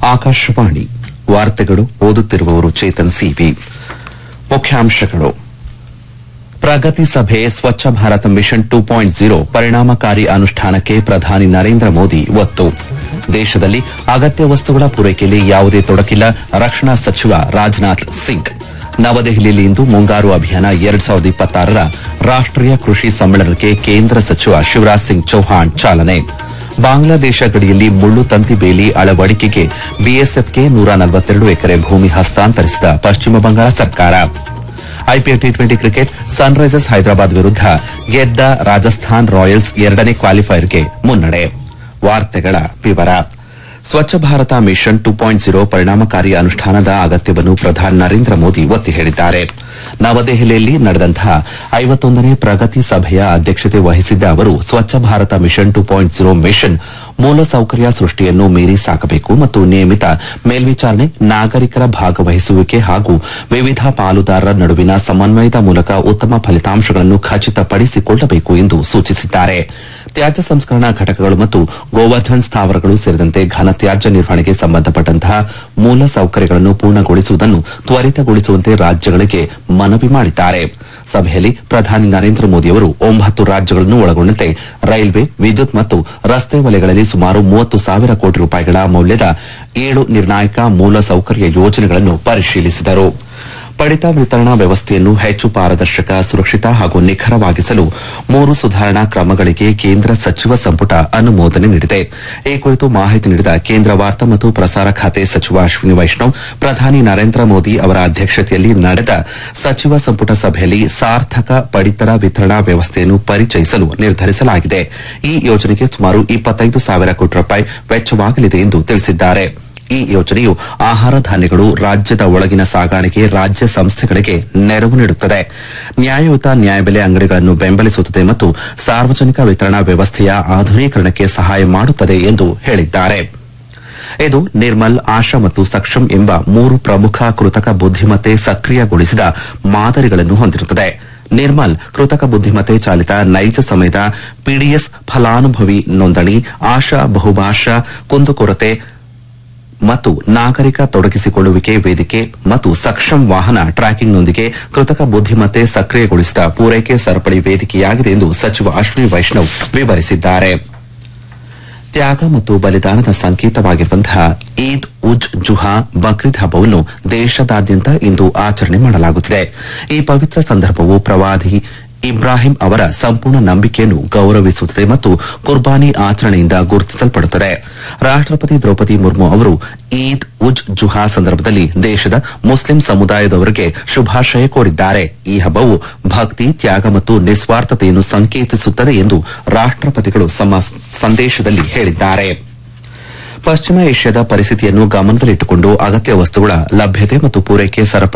ಆಕಾಶವಾಣಿ ವಾರ್ತೆಗಳು ಓದುತ್ತಿರುವವರು ಚೇತನ್ ಸಿವಿ ಮುಖ್ಯಾಂಶಗಳು ಪ್ರಗತಿ ಸಭೆ Swachh Bharat mission two point zero ಪರಿಣಾಮಕಾರಿ ಅನುಷ್ಠಾನಕ್ಕೆ ಪ್ರಧಾನಿ ನರೇಂದ್ರ ಮೋದಿ ಒತ್ತು ದೇಶದಲ್ಲಿ ಅಗತ್ಯ ವಸ್ತುಗಳ ಪೂರೈಕೆಯಲ್ಲಿ ಯಾವುದೇ ತೊಡಕಿಲ್ಲ ರಕ್ಷಣಾ ಸಚಿವ ರಾಜನಾಥ್ ಸಿಂಗ್ ನವದೆಹಲಿಯಲ್ಲಿ ಇಂದು ಮುಂಗಾರು ಅಭಿಯಾನ ಎರಡ್ ಸಾವಿರದ ಇಪ್ಪತ್ತಾರರ ರಾಷ್ಟೀಯ ಕೃಷಿ ಸಮ್ಮೇಳನಕ್ಕೆ ಕೇಂದ್ರ ಸಚಿವ ಶಿವರಾಜ್ ಸಿಂಗ್ ಚೌಹಾಣ್ ಚಾಲನೆ ಬಾಂಗ್ಲಾದೇಶ ಗಡಿಯಲ್ಲಿ ಮುಳ್ಳು ತಂತಿ ಬೇಲಿ ಅಳವಡಿಕೆಗೆ ಬಿಎಸ್ಎಫ್ಗೆ ನೂರ ನಲವತ್ತೆರಡು ಎಕರೆ ಭೂಮಿ ಹಸ್ತಾಂತರಿಸಿದ ಪಶ್ಚಿಮ ಬಂಗಾಳ ಸರ್ಕಾರ IPL T twenty cricket Sunrisers Hyderabad ವಿರುದ್ಧ ಗೆದ್ದ ರಾಜಸ್ಥಾನ್ ರಾಯಲ್ಸ್ ಎರಡನೇ ಕ್ವಾಲಿಫೈಯರ್ಗೆ ಮುನ್ನಡೆ ವಾರ್ತೆಗಳ ವಿವರ Swachh Bharat mission two point zero ಪರಿಣಾಮಕಾರಿ ಅನುಷ್ಠಾನದ ಅಗತ್ಯವನ್ನು ಪ್ರಧಾನಿ ನರೇಂದ್ರ ಮೋದಿ ಒತ್ತಿ ಹೇಳಿದ್ದಾರೆ ನವದೆಹಲಿಯಲ್ಲಿ ನಡೆದಂತಹ ಐವತ್ತೊಂದನೇ ಪ್ರಗತಿ ಸಭೆಯ ಅಧ್ಯಕ್ಷತೆ ವಹಿಸಿದ್ದ ಅವರು Swachh Bharat mission two point zero mission ಮೂಲಸೌಕರ್ಯ ಸೃಷ್ಟಿಯನ್ನು ಮೀರಿ ಸಾಕಬೇಕು ಮತ್ತು ನಿಯಮಿತ ಮೇಲ್ವಿಚಾರಣೆ ನಾಗರಿಕರ ಭಾಗವಹಿಸುವಿಕೆ ಹಾಗೂ ವಿವಿಧ ಪಾಲುದಾರರ ನಡುವಿನ ಸಮನ್ವಯದ ಮೂಲಕ ಉತ್ತಮ ಫಲಿತಾಂಶಗಳನ್ನು ಖಚಿತಪಡಿಸಿಕೊಳ್ಳಬೇಕು ಎಂದು ಸೂಚಿಸಿದ್ದಾರೆ ತ್ಯಾಜ್ಯ ಸಂಸ್ಕರಣಾ ಘಟಕಗಳು ಮತ್ತು ಗೋವರ್ಧನ್ ಸ್ಥಾವರಗಳು ಸೇರಿದಂತೆ ಘನತ್ಯಾಜ್ಯ ನಿರ್ವಹಣೆಗೆ ಸಂಬಂಧಪಟ್ಟಂತಹ ಮೂಲ ಸೌಕರ್ಯಗಳನ್ನು ಪೂರ್ಣಗೊಳಿಸುವುದನ್ನು ತ್ವರಿತಗೊಳಿಸುವಂತೆ ರಾಜ್ಯಗಳಿಗೆ ಮನವಿ ಮಾಡಿದ್ದಾರೆ ಸಭೆಯಲ್ಲಿ ಪ್ರಧಾನಿ ನರೇಂದ್ರ ಮೋದಿಯವರು ಒಂಬತ್ತು ರಾಜ್ಯಗಳನ್ನು ಒಳಗೊಂಡಂತೆ ರೈಲ್ವೆ ವಿದ್ಯುತ್ ಮತ್ತು ರಸ್ತೆ ವಲಯಗಳಲ್ಲಿ ಸುಮಾರು ಮೂವತ್ತು ಸಾವಿರ ಕೋಟಿ ರೂಪಾಯಿಗಳ ಮೌಲ್ಯದ ಏಳು ನಿರ್ಣಾಯಕ ಮೂಲ ಸೌಕರ್ಯ ಯೋಜನೆಗಳನ್ನು ಪರಿಶೀಲಿಸಿದರು ಪಡಿತ ವಿತರಣಾ ವ್ಯವಸ್ಥೆಯನ್ನು ಹೆಚ್ಚು ಪಾರದರ್ಶಕ ಸುರಕ್ಷಿತ ಹಾಗೂ ನಿಖರವಾಗಿಸಲು ಮೂರು ಸುಧಾರಣಾ ಕ್ರಮಗಳಿಗೆ ಕೇಂದ್ರ ಸಚಿವ ಸಂಪುಟ ಅನುಮೋದನೆ ನೀಡಿದೆ ಈ ಕುರಿತು ಮಾಹಿತಿ ನೀಡಿದ ಕೇಂದ್ರ ವಾರ್ತಾ ಮತ್ತು ಪ್ರಸಾರ ಖಾತೆ ಸಚಿವ ಅಶ್ವಿನಿ ವೈಷ್ಣವ್ ಪ್ರಧಾನಿ ನರೇಂದ್ರ ಮೋದಿ ಅವರ ಅಧ್ಯಕ್ಷತೆಯಲ್ಲಿ ನಡೆದ ಸಚಿವ ಸಂಪುಟ ಸಭೆಯಲ್ಲಿ ಸಾರ್ಥಕ ಪಡಿತರ ವಿತರಣಾ ವ್ಯವಸ್ಥೆಯನ್ನು ಪರಿಚಯಿಸಲು ನಿರ್ಧರಿಸಲಾಗಿದೆ ಈ ಯೋಜನೆಗೆ ಸುಮಾರು ಇಪ್ಪತ್ತೈದು ಸಾವಿರ ಕೋಟಿ ರೂಪಾಯಿ ವೆಚ್ಚವಾಗಲಿದೆ ಎಂದು ತಿಳಿಸಿದ್ದಾರೆ ಈ ಯೋಜನೆಯು ಆಹಾರ ಧಾನ್ಯಗಳು ರಾಜ್ಯದ ಒಳಗಿನ ಸಾಗಾಣಿಕೆ ರಾಜ್ಯ ಸಂಸ್ಥೆಗಳಿಗೆ ನೆರವು ನೀಡುತ್ತದೆ ನ್ಯಾಯಯುತ ನ್ಯಾಯಬೆಲೆ ಅಂಗಡಿಗಳನ್ನು ಬೆಂಬಲಿಸುತ್ತದೆ ಮತ್ತು ಸಾರ್ವಜನಿಕ ವಿತರಣಾ ವ್ಯವಸ್ಥೆಯ ಆಧುನೀಕರಣಕ್ಕೆ ಸಹಾಯ ಮಾಡುತ್ತದೆ ಎಂದು ಹೇಳಿದ್ದಾರೆ ಇದು ನಿರ್ಮಲ್ ಆಶಾ ಮತ್ತು ಸಕ್ಷಮ್ ಎಂಬ ಮೂರು ಪ್ರಮುಖ ಕೃತಕ ಬುದ್ದಿಮತ್ತೆ ಸಕ್ರಿಯಗೊಳಿಸಿದ ಮಾದರಿಗಳನ್ನು ಹೊಂದಿರುತ್ತದೆ ನಿರ್ಮಲ್ ಕೃತಕ ಬುದ್ದಿಮತ್ತೆ ಚಾಲಿತ ನೈಜ ಸಮಯದ ಪಿಡಿಎಸ್ ಫಲಾನುಭವಿ ನೋಂದಣಿ ಆಶಾ ಬಹುಭಾಷಾ ಕುಂದುಕೊರತೆ ಮತ್ತು ನಾಗರಿಕ ತೊಡಗಿಸಿಕೊಳ್ಳುವಿಕೆ ವೇದಿಕೆ ಮತ್ತು ಸಕ್ಷಮ್ ವಾಹನ ಟ್ರ್ಯಾಕಿಂಗ್ನೊಂದಿಗೆ ಕೃತಕ ಬುದ್ದಿಮತ್ತೆ ಸಕ್ರಿಯಗೊಳಿಸಿದ ಪೂರೈಕೆ ಸರಪಳಿ ವೇದಿಕೆಯಾಗಿದೆ ಎಂದು ಸಚಿವ ಅಶ್ವಿನಿ ವೈಷ್ಣವ್ ವಿವರಿಸಿದ್ದಾರೆ ತ್ಯಾಗ ಮತ್ತು ಬಲಿದಾನದ ಸಂಕೇತವಾಗಿರುವಂತಹ ಈದ್ ಉಜ್ ಜುಹಾ ಬಕ್ರೀದ್ ಹಬ್ಬವನ್ನು ದೇಶದಾದ್ಯಂತ ಇಂದು ಆಚರಣೆ ಮಾಡಲಾಗುತ್ತಿದೆ ಈ ಪವಿತ್ರ ಸಂದರ್ಭವು ಪ್ರವಾದಿ ಇಬ್ರಾಹಿಂ ಅವರ ಸಂಪೂರ್ಣ ನಂಬಿಕೆಯನ್ನು ಗೌರವಿಸುತ್ತದೆ ಮತ್ತು ಕುರ್ಬಾನಿ ಆಚರಣೆಯಿಂದ ಗುರುತಿಸಲ್ಪಡುತ್ತದೆ ರಾಷ್ಟಪತಿ ದ್ರೌಪದಿ ಮುರ್ಮು ಅವರು ಈದ್ ಉಜ್ ಜುಹಾ ಸಂದರ್ಭದಲ್ಲಿ ದೇಶದ ಮುಸ್ಲಿಂ ಸಮುದಾಯದವರಿಗೆ ಶುಭಾಶಯ ಕೋರಿದ್ದಾರೆ ಈ ಹಬ್ಬವು ಭಕ್ತಿ ತ್ಯಾಗ ಮತ್ತು ನಿಸ್ವಾರ್ಥತೆಯನ್ನು ಸಂಕೇತಿಸುತ್ತದೆ ಎಂದು ರಾಷ್ಟಪತಿಗಳು ತಮ್ಮ ಸಂದೇಶದಲ್ಲಿ ಹೇಳಿದ್ದಾರೆ ಪಶ್ಚಿಮ ಏಷ್ಯಾದ ಪರಿಸ್ಥಿತಿಯನ್ನು ಗಮನದಲ್ಲಿಟ್ಟುಕೊಂಡು ಅಗತ್ಯ ವಸ್ತುಗಳ ಲಭ್ಯತೆ ಮತ್ತು ಪೂರೈಕೆ ಸರಪಳಿ